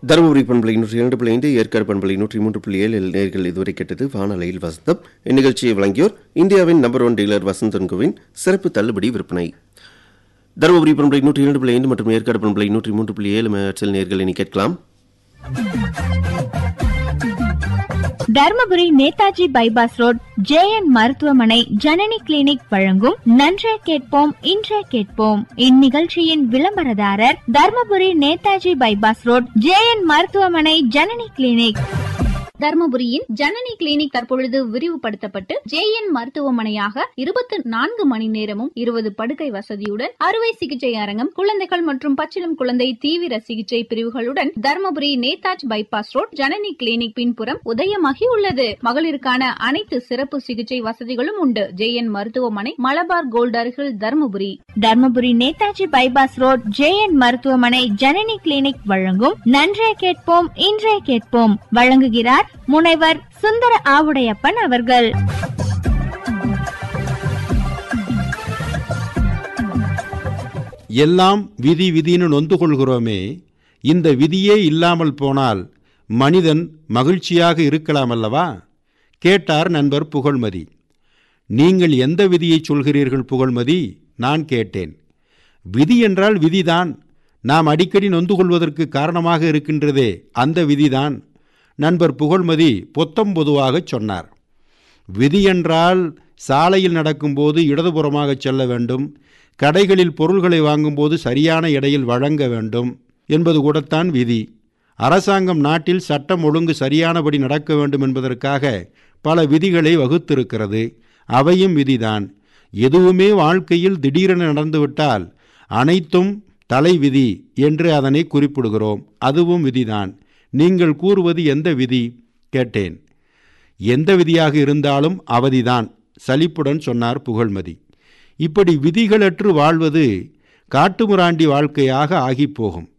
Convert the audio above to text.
தருமபுரி பண்பலை நூற்றி இரண்டு புள்ளி ஐந்து ஏற்காடு பண்பலை நூற்றி மூன்று புள்ளி ஏழு நேர்கள் இதுவரை கேட்டது வானலையில் வசந்தம் இந்நிகழ்ச்சியை வழங்கியோர் இந்தியாவின் நம்பர் ஒன் டீலர் வசந்தன்குவின் சிறப்பு தள்ளுபடி விற்பனை தருமபுரி பண்பலை நூற்றி இரண்டு புள்ளி ஐந்து மற்றும் ஏற்காடு பண்பலை நூற்றி மூன்று புள்ளி ஏழு மேட்சல் நேர்கள் இனி கேட்கலாம் Dharmapuri Netaji bypass road JN மருத்துவமனை ஜனனி கிளினிக் வழங்கும் நன்றே கேட்போம் இன்றே கேட்போம் இந்நிகழ்ச்சியின் விளம்பரதாரர் Dharmapuri Netaji bypass road JN மருத்துவமனை ஜனனி கிளினிக் தர்மபுரியின் ஜனனி கிளினிக் தற்பொழுது விரிவுபடுத்தப்பட்டு ஜேஎன் மருத்துவமனையாக இருபத்தி நான்கு மணி நேரமும் இருபது படுக்கை வசதியுடன் அறுவை சிகிச்சை அரங்கம் குழந்தைகள் மற்றும் பச்சிளம் குழந்தை தீவிர சிகிச்சை பிரிவுகளுடன் Dharmapuri Netaji bypass road Janani clinic பின்புறம் உதயமாகி உள்ளது மகளிருக்கான அனைத்து சிறப்பு சிகிச்சை வசதிகளும் உண்டு ஜேஎன் மருத்துவமனை மலபார் கோல்ட் அருகில் Dharmapuri Dharmapuri Netaji bypass road JN மருத்துவமனை ஜனனி கிளினிக் வழங்கும் நன்றே கேட்போம் இன்றே கேட்போம் வழங்குகிறார் முனைவர் சுந்தர ஆவுடையப்பன் அவர்கள் எல்லாம் விதி விதின்னு நொந்து கொள்கிறோமே இந்த விதியே இல்லாமல் போனால் மனிதன் மகிழ்ச்சியாக இருக்கலாம் அல்லவா கேட்டார் நண்பர் புகழ்மதி நீங்கள் எந்த விதியை சொல்கிறீர்கள் புகழ்மதி நான் கேட்டேன் விதி என்றால் விதிதான் நாம் அடிக்கடி நொந்து கொள்வதற்கு காரணமாக இருக்கின்றதே அந்த விதிதான் நண்பர் புகழ்மதி பொத்தம் பொதுவாகச் சொன்னார் விதி என்றால் சாலையில் நடக்கும்போது இடதுபுறமாக செல்ல வேண்டும் கடைகளில் பொருள்களை வாங்கும்போது சரியான எடையில் வழங்க வேண்டும் என்பது கூடத்தான் விதி அரசாங்கம் நாட்டில் சட்டம் ஒழுங்கு சரியானபடி நடக்க வேண்டும் என்பதற்காக பல விதிகளை வகுத்திருக்கிறது அவையும் விதிதான் எதுவுமே வாழ்க்கையில் திடீரென நடந்துவிட்டால் அனைத்தும் தலைவிதி என்று அதனை குறிப்பிடுகிறோம் அதுவும் விதிதான் நீங்கள் கூறுவது எந்த விதி கேட்டேன் எந்த விதியாக இருந்தாலும் அவதிதான் சலிப்புடன் சொன்னார் புகழ்மதி இப்படி விதிகளற்று வாழ்வது காட்டுமிராண்டி வாழ்க்கையாக ஆகிப்போகும்